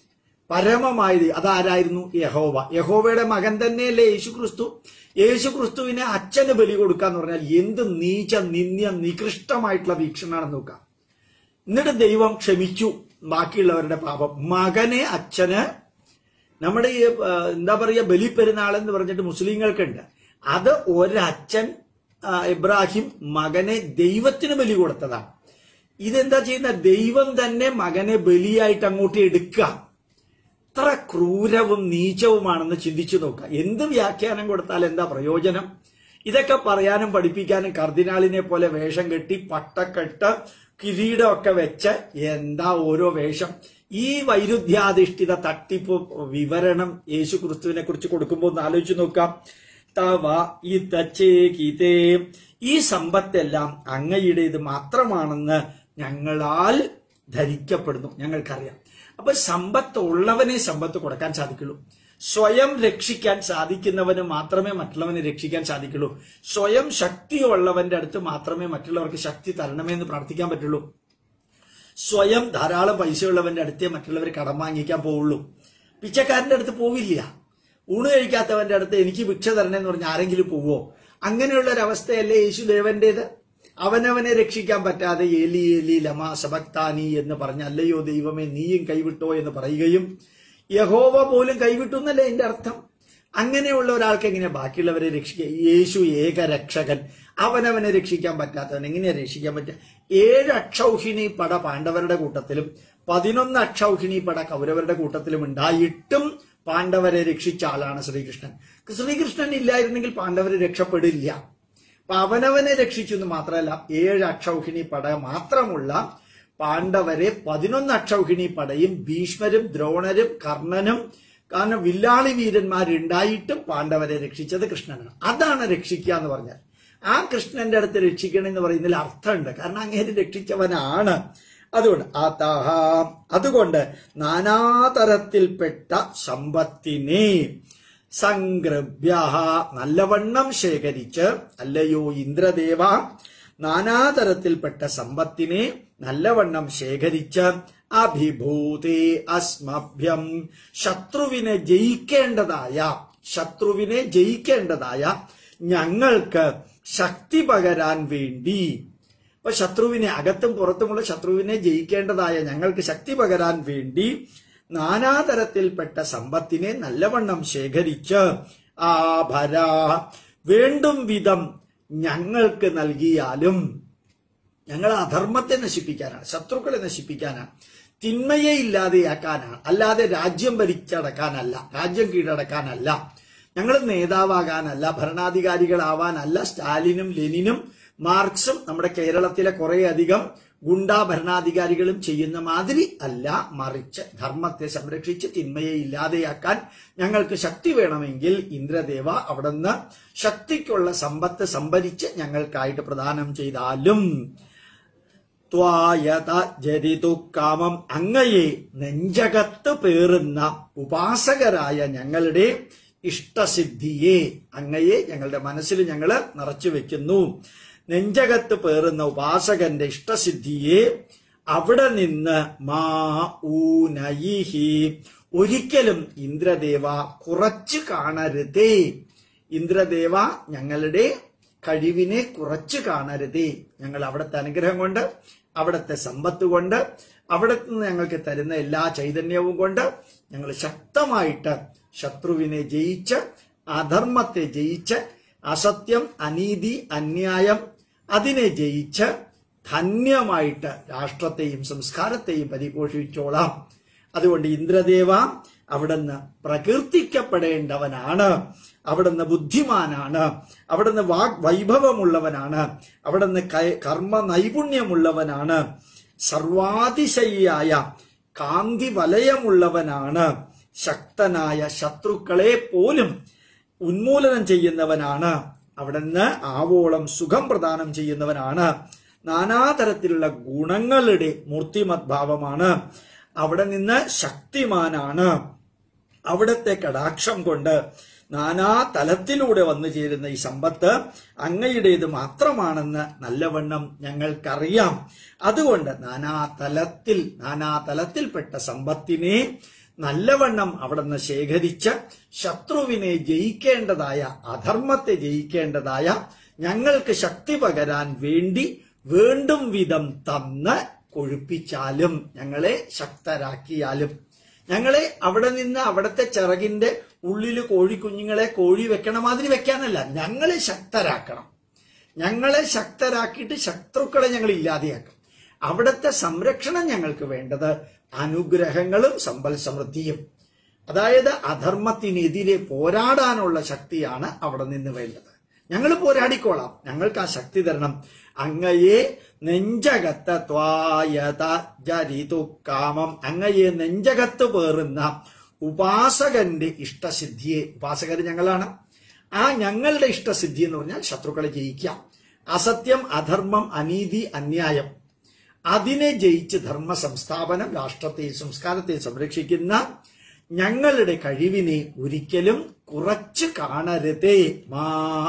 പരമമായത് അതാരായിരുന്നു യഹോവ യഹോവയുടെ മകൻ തന്നെയല്ലേ യേശു ക്രിസ്തു യേശു ക്രിസ്തുവിനെ അച്ഛന് ബലി കൊടുക്കാന്ന് പറഞ്ഞാൽ എന്ത് നീച്ച നിന്ദ്യ നികൃഷ്ടമായിട്ടുള്ള വീക്ഷണമാണെന്ന് നോക്കാം എന്നിട്ട് ദൈവം ക്ഷമിച്ചു ബാക്കിയുള്ളവരുടെ പാപം മകനെ അച്ഛന് നമ്മുടെ ഈ ആ, എന്താ പറയുക ബലിപ്പെരുന്നാൾ എന്ന് പറഞ്ഞിട്ട് മുസ്ലിങ്ങൾക്കുണ്ട് അത് ഒരച്ഛൻ ആ, ഇബ്രാഹിം മകനെ ദൈവത്തിന് ബലി കൊടുത്തതാണ് ഇതെന്താ ചെയ്യുന്ന ദൈവം തന്നെ മകനെ ബലിയായിട്ട് അങ്ങോട്ട് എടുക്കുക എത്ര ക്രൂരവും നീചവുമാണെന്ന് ചിന്തിച്ചു നോക്കുക എന്ത് വ്യാഖ്യാനം കൊടുത്താൽ എന്താ പ്രയോജനം ഇതൊക്കെ പറയാനും പഠിപ്പിക്കാനും കർദിനാളിനെ പോലെ വേഷം കെട്ടി പട്ടക്കെട്ട് കിരീടമൊക്കെ വെച്ച് എന്താ ഓരോ വേഷം ഈ വൈരുദ്ധ്യാധിഷ്ഠിത തട്ടിപ്പ് വിവരണം യേശു ക്രിസ്തുവിനെ കുറിച്ച് കൊടുക്കുമ്പോൾ ഒന്ന് ആലോചിച്ച് നോക്കാം തവ ഇതച്ചേകിതേ ഈ സമ്പത്തെല്ലാം അങ്ങയുടേത് മാത്രമാണെന്ന് ഞങ്ങളാൽ ധരിക്കപ്പെടുന്നു ഞങ്ങൾക്കറിയാം അപ്പൊ സമ്പത്ത് ഉള്ളവനെ സമ്പത്ത് കൊടുക്കാൻ സാധിക്കുള്ളൂ സ്വയം രക്ഷിക്കാൻ സാധിക്കുന്നവന് മാത്രമേ മറ്റുള്ളവനെ രക്ഷിക്കാൻ സാധിക്കുള്ളൂ സ്വയം ശക്തിയുള്ളവന്റെ അടുത്ത് മാത്രമേ മറ്റുള്ളവർക്ക് ശക്തി തരണമേ എന്ന് പ്രാർത്ഥിക്കാൻ പറ്റുള്ളൂ സ്വയം ധാരാളം പൈസയുള്ളവന്റെ അടുത്തേ മറ്റുള്ളവർ കടം വാങ്ങിക്കാൻ പോവുള്ളൂ പിച്ചക്കാരന്റെ അടുത്ത് പോവില്ല ഊണ് കഴിക്കാത്തവന്റെ അടുത്ത് എനിക്ക് ഭിക്ഷ തരണേന്ന് പറഞ്ഞ് ആരെങ്കിലും പോവോ അങ്ങനെയുള്ള ഒരു അവസ്ഥയല്ലേ യേശുദേവന്റേത് അവനവനെ രക്ഷിക്കാൻ പറ്റാതെ ഏലി ഏലി ലമാ സബക്താനി എന്ന് പറഞ്ഞ അല്ലയോ ദൈവമേ നീയും കൈവിട്ടോ എന്ന് പറയുകയും യഹോവ പോലും കൈവിട്ടു എന്നല്ലേ എന്റെ അർത്ഥം അങ്ങനെയുള്ള ഒരാൾക്ക് എങ്ങനെയാ ബാക്കിയുള്ളവരെ രക്ഷിക്കുക യേശു ഏകരക്ഷകൻ അവനവനെ രക്ഷിക്കാൻ പറ്റാത്തവൻ എങ്ങനെയാ രക്ഷിക്കാൻ പറ്റുക ഏഴ് അക്ഷൗഹിണി പട പാണ്ഡവരുടെ കൂട്ടത്തിലും പതിനൊന്ന് അക്ഷൗഹിണി പട കൗരവരുടെ കൂട്ടത്തിലും ഉണ്ടായിട്ടും പാണ്ഡവരെ രക്ഷിച്ച ആളാണ് ശ്രീകൃഷ്ണൻ ശ്രീകൃഷ്ണൻ ഇല്ലായിരുന്നെങ്കിൽ പാണ്ഡവര് രക്ഷപ്പെടില്ല അപ്പൊ അവനവനെ രക്ഷിച്ചു എന്ന് മാത്രമല്ല ഏഴ് അക്ഷൗഹിണി പട മാത്രമുള്ള പാണ്ഡവരെ പതിനൊന്ന് അക്ഷൗഹിണി പടയും ഭീഷ്മരും ദ്രോണരും കർണനും കാരണം വില്ലാളി വീരന്മാരുണ്ടായിട്ടും പാണ്ഡവരെ രക്ഷിച്ചത് കൃഷ്ണനാണ് അതാണ് രക്ഷിക്കുക എന്ന് പറഞ്ഞാൽ ആ കൃഷ്ണന്റെ അടുത്ത് രക്ഷിക്കണം പറയുന്നതിൽ അർത്ഥമുണ്ട് കാരണം അങ്ങേര് രക്ഷിച്ചവനാണ് അതുകൊണ്ട് അതഹ അതുകൊണ്ട് നാനാതരത്തിൽപ്പെട്ട സമ്പത്തിനെ സംഗ്രഭ്യ നല്ലവണ്ണം ശേഖരിച്ച് അല്ലയോ ഇന്ദ്രദേവ നാനാതരത്തിൽപ്പെട്ട സമ്പത്തിനെ നല്ലവണ്ണം ശേഖരിച്ച് അഭിഭൂതേ അസ്മഭ്യം ശത്രുവിനെ ജയിക്കേണ്ടതായ ശത്രുവിനെ ജയിക്കേണ്ടതായ ഞങ്ങൾക്ക് ശക്തി പകരാൻ വേണ്ടി അപ്പൊ ശത്രുവിനെ അകത്തും പുറത്തുമുള്ള ശത്രുവിനെ ജയിക്കേണ്ടതായ ഞങ്ങൾക്ക് ശക്തി പകരാൻ വേണ്ടി നാനാതരത്തിൽപ്പെട്ട സമ്പത്തിനെ നല്ലവണ്ണം ശേഖരിച്ച് ആഭര വേണ്ടും വിധം ഞങ്ങൾക്ക് നൽകിയാലും ഞങ്ങൾ അധർമ്മത്തെ നശിപ്പിക്കാനാണ് ശത്രുക്കളെ നശിപ്പിക്കാനാണ് തിന്മയെ ഇല്ലാതെയാക്കാനാണ് അല്ലാതെ രാജ്യം ഭരിച്ചടക്കാനല്ല രാജ്യം കീഴടക്കാനല്ല ഞങ്ങൾ നേതാവാകാനല്ല ഭരണാധികാരികളാവാനല്ല സ്റ്റാലിനും ലെനിനും മാർക്സും നമ്മുടെ കേരളത്തിലെ കുറേയധികം ഗുണ്ടാ ഭരണാധികാരികളും ചെയ്യുന്ന മാതിരി അല്ല മറിച്ച് ധർമ്മത്തെ സംരക്ഷിച്ച് തിന്മയെ ഇല്ലാതെയാക്കാൻ ഞങ്ങൾക്ക് ശക്തി വേണമെങ്കിൽ ഇന്ദ്രദേവ അവിടുന്ന് ശക്തിക്കുള്ള സമ്പത്ത് സംഭരിച്ച് ഞങ്ങൾക്കായിട്ട് പ്രദാനം ചെയ്താലും ത്വായത ജരിതു കാമം അങ്ങയെ നെഞ്ചകത്ത് പേറുന്ന ഉപാസകരായ ഞങ്ങളുടെ ഇഷ്ടസിദ്ധിയെ അങ്ങയെ ഞങ്ങളുടെ മനസ്സിൽ ഞങ്ങൾ നിറച്ചു വെക്കുന്നു നെഞ്ചകത്ത് പേറുന്ന ഉപാസകന്റെ ഇഷ്ടസിദ്ധിയെ അവിടെ നിന്ന് മാ ഊനയിഹി ഒരിക്കലും ഇന്ദ്രദേവ കുറച്ചു കാണരുതേ ഇന്ദ്രദേവ ഞങ്ങളുടെ കഴിവിനെ കുറച്ചു കാണരുതേ ഞങ്ങൾ അവിടുത്തെ അനുഗ്രഹം കൊണ്ട് അവിടുത്തെ സമ്പത്ത് കൊണ്ട് അവിടെ നിന്ന് ഞങ്ങൾക്ക് തരുന്ന എല്ലാ ചൈതന്യവും കൊണ്ട് ഞങ്ങൾ ശക്തമായിട്ട് ശത്രുവിനെ ജയിച്ച് അധർമ്മത്തെ ജയിച്ച് അസത്യം അനീതി അന്യായം അതിനെ ജയിച്ച് ധന്യമായിട്ട് രാഷ്ട്രത്തെയും സംസ്കാരത്തെയും പരിപോഷിച്ചോളാം അതുകൊണ്ട് ഇന്ദ്രദേവ അവിടുന്ന് പ്രകീർത്തിക്കപ്പെടേണ്ടവനാണ് അവിടുന്ന് ബുദ്ധിമാനാണ് അവിടുന്ന് വാഗ് വൈഭവമുള്ളവനാണ് അവിടുന്ന് കൈ- കർമ്മ നൈപുണ്യമുള്ളവനാണ് സർവാതിശയിയായ കാന്തി വലയമുള്ളവനാണ് ശക്തനായ ശത്രുക്കളെ പോലും ഉന്മൂലനം ചെയ്യുന്നവനാണ് അവിടുന്ന് ആവോളം സുഖം പ്രദാനം ചെയ്യുന്നവനാണ് നാനാതരത്തിലുള്ള ഗുണങ്ങളുടെ മൂർത്തിമത് ഭാവമാണ് അവിടെ നിന്ന് ശക്തിമാനാണ് അവിടത്തെ കടാക്ഷം കൊണ്ട് നാനാ തലത്തിലൂടെ വന്നു ചേരുന്ന ഈ സമ്പത്ത് അങ്ങയുടേത് മാത്രമാണെന്ന് നല്ലവണ്ണം ഞങ്ങൾക്കറിയാം അതുകൊണ്ട് നാനാ തലത്തിൽ നാനാ തലത്തിൽപ്പെട്ട സമ്പത്തിനെ നല്ലവണ്ണം അവിടുന്ന് ശേഖരിച്ച് ശത്രുവിനെ ജയിക്കേണ്ടതായ അധർമ്മത്തെ ജയിക്കേണ്ടതായ ഞങ്ങൾക്ക് ശക്തി പകരാൻ വേണ്ടി വേണ്ടും വിധം തന്ന് കൊഴുപ്പിച്ചാലും ഞങ്ങളെ ശക്തരാക്കിയാലും ഞങ്ങളെ അവിടെ നിന്ന് അവിടുത്തെ ചിറകിന്റെ ഉള്ളിൽ കോഴിക്കുഞ്ഞുങ്ങളെ കോഴി വെക്കണ മാതിരി വെക്കാനല്ല ഞങ്ങളെ ശക്തരാക്കണം ഞങ്ങളെ ശക്തരാക്കിയിട്ട് ശത്രുക്കളെ ഞങ്ങൾ ഇല്ലാതെയാക്കും അവിടുത്തെ സംരക്ഷണം ഞങ്ങൾക്ക് വേണ്ടത് അനുഗ്രഹങ്ങളും സമ്പൽ സമൃദ്ധിയും അതായത് അധർമ്മത്തിനെതിരെ പോരാടാനുള്ള ശക്തിയാണ് അവിടെ നിന്ന് വേണ്ടത് ഞങ്ങൾ പോരാടിക്കോളാം ഞങ്ങൾക്ക് ആ ശക്തി തരണം അങ്ങയെ നെഞ്ചകത്ത് ത്വായത ജരിതു കാമം അങ്ങയെ നെഞ്ചകത്ത് പേറുന്ന ഉപാസകന്റെ ഇഷ്ടസിദ്ധിയെ ഉപാസകർ ഞങ്ങളാണ് ആ ഞങ്ങളുടെ ഇഷ്ടസിദ്ധി എന്ന് പറഞ്ഞാൽ ശത്രുക്കളെ ജയിക്കാം അസത്യം അധർമ്മം അനീതി അന്യായം അതിനെ ജയിച്ച് ധർമ്മ സംസ്ഥാപനം രാഷ്ട്രത്തെയും സംസ്കാരത്തെയും സംരക്ഷിക്കുന്ന ഞങ്ങളുടെ കഴിവിനെ ഒരിക്കലും കുറച്ച് കാണരുതേ മാ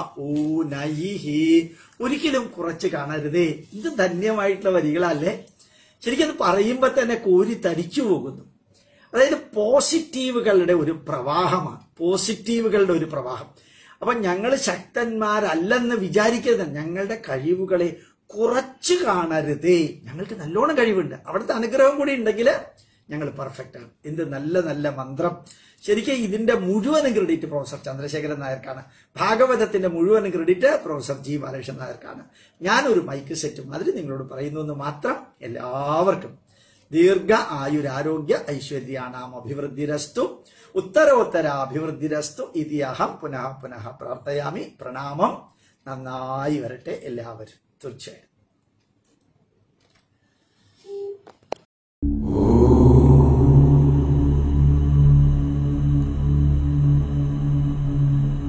ഊനൈഹി ഒരിക്കലും കുറച്ച് കാണരുതേ ഇത് ധന്യമായിട്ടുള്ള വരികളല്ലേ ശരിക്കും അത് പറയുമ്പോൾ തന്നെ കോരി തരിച്ചു പോകുന്നു അതായത് പോസിറ്റീവുകളുടെ ഒരു പ്രവാഹമാണ് പോസിറ്റീവുകളുടെ ഒരു പ്രവാഹം അപ്പൊ ഞങ്ങൾ ശക്തന്മാരല്ലെന്ന് വിചാരിക്കരുത് ഞങ്ങളുടെ കഴിവുകളെ കുറച്ച് കാണരുതേ ഞങ്ങൾക്ക് നല്ലോണം കഴിവുണ്ട് അവിടുത്തെ അനുഗ്രഹം കൂടി ഉണ്ടെങ്കിൽ ഞങ്ങൾ പെർഫെക്റ്റ് ആണ് എന്ത് നല്ല നല്ല മന്ത്രം ശരിക്കും ഇതിന്റെ മുഴുവനും ക്രെഡിറ്റ് പ്രൊഫസർ ചന്ദ്രശേഖരൻ നായർക്കാണ് ഭാഗവതത്തിന്റെ മുഴുവനും ക്രെഡിറ്റ് പ്രൊഫസർ ജി ബാലകൃഷ്ണൻ നായർക്കാണ് ഞാനൊരു മൈക്ക് സെറ്റും അതിൽ നിങ്ങളോട് പറയുന്നു എന്ന് മാത്രം എല്ലാവർക്കും ദീർഘ ആയുരാരോഗ്യ ഐശ്വര്യാണാം അഭിവൃദ്ധിരസ്തു ഉത്തരോത്തര അഭിവൃദ്ധിരസ്തു ഇതി അഹം പുനഃ പുനഃ പ്രാർത്ഥയാമി പ്രണാമം നന്നായി വരട്ടെ എല്ലാവരും തീർച്ചയായും